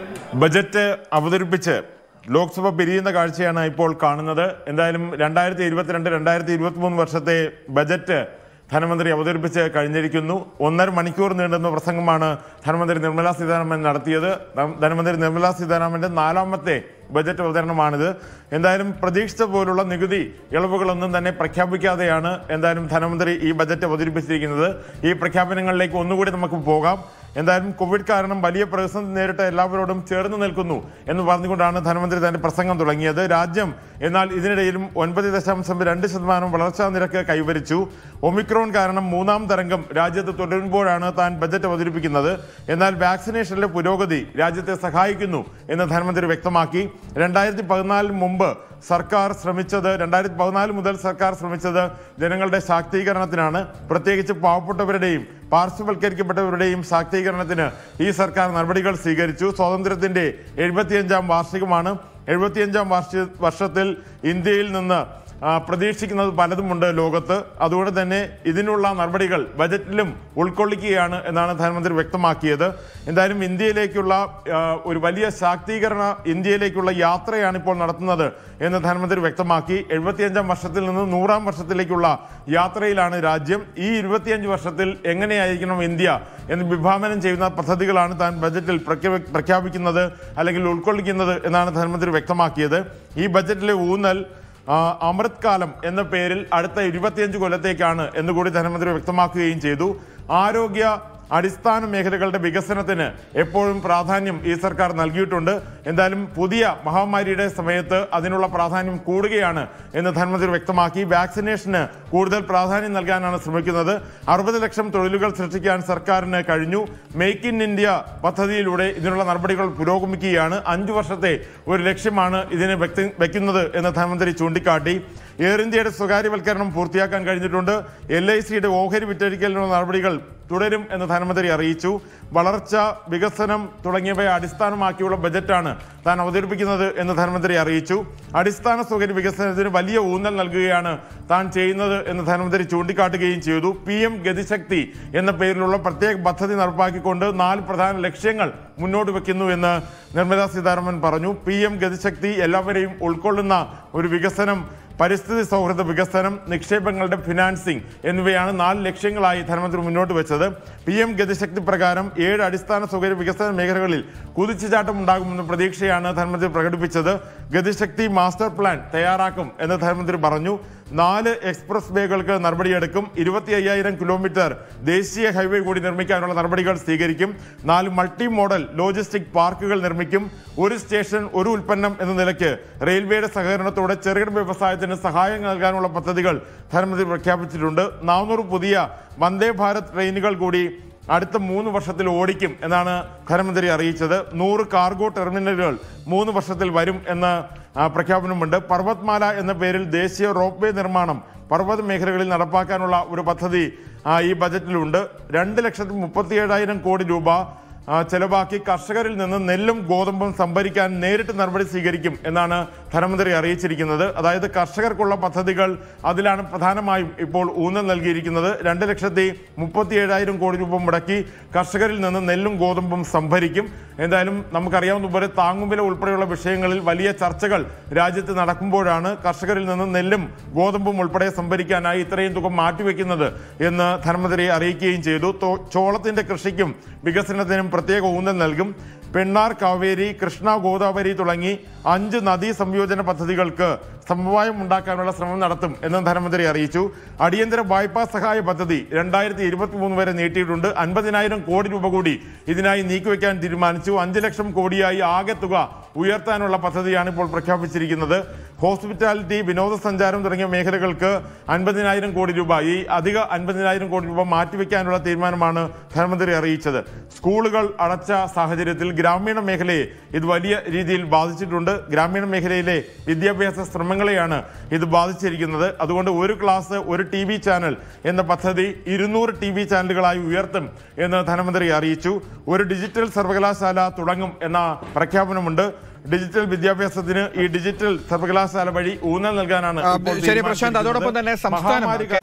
Budget അവതരിപ്പിച്ച് ലോക്സഭ പിരിയുന്ന കാഴ്ചയാണ് ഇപ്പോൾ കാണുന്നത് എന്തായാലും രണ്ടായിരത്തി ഇരുപത്തിരണ്ട് രണ്ടായിരത്തി ഇരുപത്തി മൂന്ന് വർഷത്തെ ബജറ്റ് ധനമന്ത്രി അവതരിപ്പിച്ച് കഴിഞ്ഞിരിക്കുന്നു ഒന്നര മണിക്കൂർ നീണ്ടുന്ന പ്രസംഗമാണ് ധനമന്ത്രി നിർമ്മല സീതാരാമൻ നടത്തിയത് ധ- ധനമന്ത്രി നിർമ്മല സീതാരാമന്റെ നാലാമത്തെ ബജറ്റ് അവതരണമാണിത് എന്തായാലും പ്രതീക്ഷിച്ച പോലുള്ള നികുതി ഇളവുകളൊന്നും തന്നെ പ്രഖ്യാപിക്കാതെയാണ് എന്തായാലും ധനമന്ത്രി ഈ ബജറ്റ് അവതരിപ്പിച്ചിരിക്കുന്നത് ഈ പ്രഖ്യാപനങ്ങളിലേക്ക് ഒന്നുകൂടി നമുക്ക് പോകാം എന്തായാലും കോവിഡ് കാരണം വലിയ പ്രതിസന്ധി നേരിട്ട എല്ലാവരോടും ചേർന്ന് നിൽക്കുന്നു എന്ന് പറഞ്ഞുകൊണ്ടാണ് ധനമന്ത്രി തന്റെ പ്രസംഗം തുടങ്ങിയത് രാജ്യം എന്നാൽ ഇതിനിടയിലും ഒൻപത് ദശാംശം രണ്ട് ശതമാനം വളർച്ചാ നിരക്ക് കൈവരിച്ചു ഒമിക്രോൺ കാരണം മൂന്നാം തരംഗം രാജ്യത്ത് തുടരുമ്പോഴാണ് താൻ ബജറ്റ് അവതരിപ്പിക്കുന്നത് എന്നാൽ വാക്സിനേഷനിലെ പുരോഗതി രാജ്യത്തെ സഹായിക്കുന്നു എന്ന് ധനമന്ത്രി വ്യക്തമാക്കി രണ്ടായിരത്തി പതിനാലിന് മുമ്പ് സർക്കാർ ശ്രമിച്ചത് രണ്ടായിരത്തി പതിനാല് മുതൽ സർക്കാർ ശ്രമിച്ചത് ജനങ്ങളുടെ ശാക്തീകരണത്തിനാണ് പ്രത്യേകിച്ച് പാവപ്പെട്ടവരുടെയും പാർശ്വവൽക്കരിക്കപ്പെട്ടവരുടെയും ശാക്തീകരണത്തിന് ഈ സർക്കാർ നടപടികൾ സ്വീകരിച്ചു സ്വാതന്ത്ര്യത്തിന്റെ എഴുപത്തിയഞ്ചാം വാർഷികമാണ് എഴുപത്തിയഞ്ചാം വാർഷിക വർഷത്തിൽ ഇന്ത്യയിൽ നിന്ന് ആ, പ്രതീക്ഷിക്കുന്നത് പലതുമുണ്ട് ലോകത്ത് അതുകൊണ്ട് തന്നെ ഇതിനുള്ള നടപടികൾ ബജറ്റിലും ഉൾക്കൊള്ളിക്കുകയാണ് എന്നാണ് ധനമന്ത്രി വ്യക്തമാക്കിയത് എന്തായാലും ഇന്ത്യയിലേക്കുള്ള ആ, ഒരു വലിയ ശാക്തീകരണ ഇന്ത്യയിലേക്കുള്ള യാത്രയാണ് ഇപ്പോൾ നടത്തുന്നത് എന്ന് ധനമന്ത്രി വ്യക്തമാക്കി എഴുപത്തിയഞ്ചാം വർഷത്തിൽ നിന്ന് നൂറാം വർഷത്തിലേക്കുള്ള യാത്രയിലാണ് രാജ്യം ഈ ഇരുപത്തിയഞ്ച് വർഷത്തിൽ എങ്ങനെയായിരിക്കണം ഇന്ത്യ എന്ന് വിഭാവനം ചെയ്യുന്ന പദ്ധതികളാണ് താൻ ബജറ്റിൽ പ്രഖ്യാപി- പ്രഖ്യാപിക്കുന്നത് അല്ലെങ്കിൽ ഉൾക്കൊള്ളിക്കുന്നത് എന്നാണ് ധനമന്ത്രി വ്യക്തമാക്കിയത് ഈ ബജറ്റിലെ ഊന്നൽ ആ, അമൃത് കാലം എന്ന പേരിൽ അടുത്ത ഇരുപത്തിയഞ്ച് കൊല്ലത്തേക്കാണ് എന്നുകൂടി ധനമന്ത്രി വ്യക്തമാക്കുകയും ചെയ്തു ആരോഗ്യ അടിസ്ഥാന മേഖലകളുടെ വികസനത്തിന് എപ്പോഴും പ്രാധാന്യം ഈ സർക്കാർ നൽകിയിട്ടുണ്ട് എന്തായാലും പുതിയ മഹാമാരിയുടെ സമയത്ത് അതിനുള്ള പ്രാധാന്യം കൂടുകയാണ് എന്ന് ധനമന്ത്രി വ്യക്തമാക്കി വാക്സിനേഷന് കൂടുതൽ പ്രാധാന്യം നൽകാനാണ് ശ്രമിക്കുന്നത് അറുപത് ലക്ഷം തൊഴിലുകൾ സൃഷ്ടിക്കാൻ സർക്കാരിന് കഴിഞ്ഞു മെയ്ക്ക് ഇൻ ഇന്ത്യ പദ്ധതിയിലൂടെ ഇതിനുള്ള നടപടികൾ പുരോഗമിക്കുകയാണ് അഞ്ചു വർഷത്തെ ഒരു ലക്ഷ്യമാണ് ഇതിന് വ്യക്തി വെക്കുന്നത് എന്ന് ധനമന്ത്രി ചൂണ്ടിക്കാട്ടി എയർ ഇന്ത്യയുടെ സ്വകാര്യവൽക്കരണം പൂർത്തിയാക്കാൻ കഴിഞ്ഞിട്ടുണ്ട് എൽ ഐ സിയുടെ ഓഹരി വിറ്റഴിക്കലിനുള്ള നടപടികൾ തുടരും എന്ന് ധനമന്ത്രി അറിയിച്ചു വളർച്ച വികസനം തുടങ്ങിയവയെ അടിസ്ഥാനമാക്കിയുള്ള ബജറ്റാണ് താൻ അവതരിപ്പിക്കുന്നത് എന്ന് ധനമന്ത്രി അറിയിച്ചു അടിസ്ഥാന സൗകര്യ വികസനത്തിന് വലിയ ഊന്നൽ നൽകുകയാണ് താൻ ചെയ്യുന്നത് എന്ന് ധനമന്ത്രി ചൂണ്ടിക്കാട്ടുകയും ചെയ്തു പി എം ഗതിശക്തി എന്ന പേരിലുള്ള പ്രത്യേക പദ്ധതി നടപ്പാക്കിക്കൊണ്ട് നാല് പ്രധാന ലക്ഷ്യങ്ങൾ മുന്നോട്ട് വെക്കുന്നു എന്ന് നിർമ്മലാ സീതാരാമൻ പറഞ്ഞു പി എം ഗതിശക്തി എല്ലാവരെയും ഉൾക്കൊള്ളുന്ന ഒരു വികസനം പരിസ്ഥിതി സൗഹൃദ വികസനം നിക്ഷേപങ്ങളുടെ ഫിനാൻസിംഗ് എന്നിവയാണ് നാല് ലക്ഷ്യങ്ങളായി ധനമന്ത്രി മുന്നോട്ട് വെച്ചത് പി എം ഗതിശക്തി പ്രകാരം ഏഴ് അടിസ്ഥാന സൗകര്യ വികസന മേഖലകളിൽ കുതിച്ചുചാട്ടം ഉണ്ടാകുമെന്ന പ്രതീക്ഷയാണ് ധനമന്ത്രി പ്രകടിപ്പിച്ചത് ഗതിശക്തി മാസ്റ്റർ പ്ലാൻ തയ്യാറാക്കും എന്ന് ധനമന്ത്രി പറഞ്ഞു നാല് എക്സ്പ്രസ് വേകൾക്ക് നടപടിയെടുക്കും ഇരുപത്തി അയ്യായിരം കിലോമീറ്റർ ദേശീയ ഹൈവേ കൂടി നിർമ്മിക്കാനുള്ള നടപടികൾ സ്വീകരിക്കും നാല് മൾട്ടി മോഡൽ ലോജിസ്റ്റിക് പാർക്കുകൾ നിർമ്മിക്കും ഒരു സ്റ്റേഷൻ ഒരു ഉൽപ്പന്നം എന്ന നിലയ്ക്ക് റെയിൽവേയുടെ സഹകരണത്തോടെ ചെറുകിട വ്യവസായത്തിന് സഹായം നൽകാനുള്ള പദ്ധതികൾ ധനമന്ത്രി പ്രഖ്യാപിച്ചിട്ടുണ്ട് നാനൂറ് പുതിയ വന്ദേ ഭാരത് ട്രെയിനുകൾ കൂടി അടുത്ത മൂന്ന് വർഷത്തിൽ ഓടിക്കും എന്നാണ് ധനമന്ത്രി അറിയിച്ചത് നൂറ് കാർഗോ ടെർമിനലുകൾ മൂന്ന് വർഷത്തിൽ വരും എന്ന് ആ, പ്രഖ്യാപനമുണ്ട് പർവത്മാല എന്ന പേരിൽ ദേശീയ റോപ്പ് വേ നിർമ്മാണം പർവ്വത മേഖലകളിൽ നടപ്പാക്കാനുള്ള ഒരു പദ്ധതി ആ, ഈ ബജറ്റിലുണ്ട് രണ്ട് ലക്ഷത്തി മുപ്പത്തി ഏഴായിരം കോടി രൂപ ആ, ചെലവാക്കി കർഷകരിൽ നിന്ന് നെല്ലും ഗോതമ്പും സംഭരിക്കാൻ നേരിട്ട് നടപടി സ്വീകരിക്കും എന്നാണ് ധനമന്ത്രി അറിയിച്ചിരിക്കുന്നത് അതായത് കർഷകർക്കുള്ള പദ്ധതികൾ അതിലാണ് പ്രധാനമായും ഇപ്പോൾ ഊന്നൽ നൽകിയിരിക്കുന്നത് രണ്ട് ലക്ഷത്തി മുപ്പത്തി ഏഴായിരം കോടി രൂപ മുടക്കി കർഷകരിൽ നിന്ന് നെല്ലും ഗോതമ്പും സംഭരിക്കും എന്തായാലും നമുക്കറിയാവുന്ന പോലെ താങ്ങുവില ഉൾപ്പെടെയുള്ള വിഷയങ്ങളിൽ വലിയ ചർച്ചകൾ രാജ്യത്ത് നടക്കുമ്പോഴാണ് കർഷകരിൽ നിന്ന് നെല്ലും ഗോതമ്പും ഉൾപ്പെടെ സംഭരിക്കാനായി ഇത്രയും തുക മാറ്റിവെക്കുന്നത് എന്ന് ധനമന്ത്രി അറിയിക്കുകയും ചെയ്തു തോ- ചോളത്തിന്റെ കൃഷിക്കും വികസനത്തിനും പ്രത്യേക ഊന്നൽ നൽകും പെണ്ണാർ കാവേരി കൃഷ്ണ ഗോദാവരി തുടങ്ങി അഞ്ച് നദീ സംയോജന പദ്ധതികൾക്ക് സമവായം ഉണ്ടാക്കാനുള്ള ശ്രമം നടത്തും എന്ന് ധനമന്ത്രി അറിയിച്ചു അടിയന്തര വായ്പാ സഹായ പദ്ധതി രണ്ടായിരത്തി ഇരുപത്തി മൂന്ന് വരെ നീട്ടിയിട്ടുണ്ട് അൻപതിനായിരം കോടി രൂപ കൂടി ഇതിനായി നീക്കിവെക്കാൻ തീരുമാനിച്ചു അഞ്ച് ലക്ഷം കോടിയായി ആകെ തുക ഉയർത്താനുള്ള പദ്ധതിയാണ് ഇപ്പോൾ പ്രഖ്യാപിച്ചിരിക്കുന്നത് ഹോസ്പിറ്റാലിറ്റി വിനോദസഞ്ചാരം തുടങ്ങിയ മേഖലകൾക്ക് അൻപതിനായിരം കോടി രൂപ ഈ അധിക അൻപതിനായിരം കോടി രൂപ മാറ്റിവെക്കാനുള്ള തീരുമാനമാണ് ധനമന്ത്രി അറിയിച്ചത് സ്കൂളുകൾ അടച്ച സാഹചര്യത്തിൽ ഗ്രാമീണ മേഖലയെ ഇത് വലിയ രീതിയിൽ ബാധിച്ചിട്ടുണ്ട് ഗ്രാമീണ മേഖലയിലെ വിദ്യാഭ്യാസ ശ്രമങ്ങളെയാണ് ഇത് ബാധിച്ചിരിക്കുന്നത് അതുകൊണ്ട് ഒരു ക്ലാസ് ഒരു ടി വി ചാനൽ എന്ന പദ്ധതി ഇരുന്നൂറ് ടി വി ചാനലുകളായി ഉയർത്തും എന്ന് ധനമന്ത്രി അറിയിച്ചു ഒരു ഡിജിറ്റൽ സർവകലാശാല തുടങ്ങും എന്ന പ്രഖ്യാപനമുണ്ട് ഡിജിറ്റൽ വിദ്യാഭ്യാസത്തിന് ഈ ഡിജിറ്റൽ സർവകലാശാല വഴി ഊന്നൽ നൽകാനാണ് ആ, ഇപ്പോൾ ശരി പ്രശാന്ത് അതോടൊപ്പം തന്നെ തീരുമാനിച്ചിരിക്കുന്നത്. സംസ്ഥാനം മഹാമാരി കേ-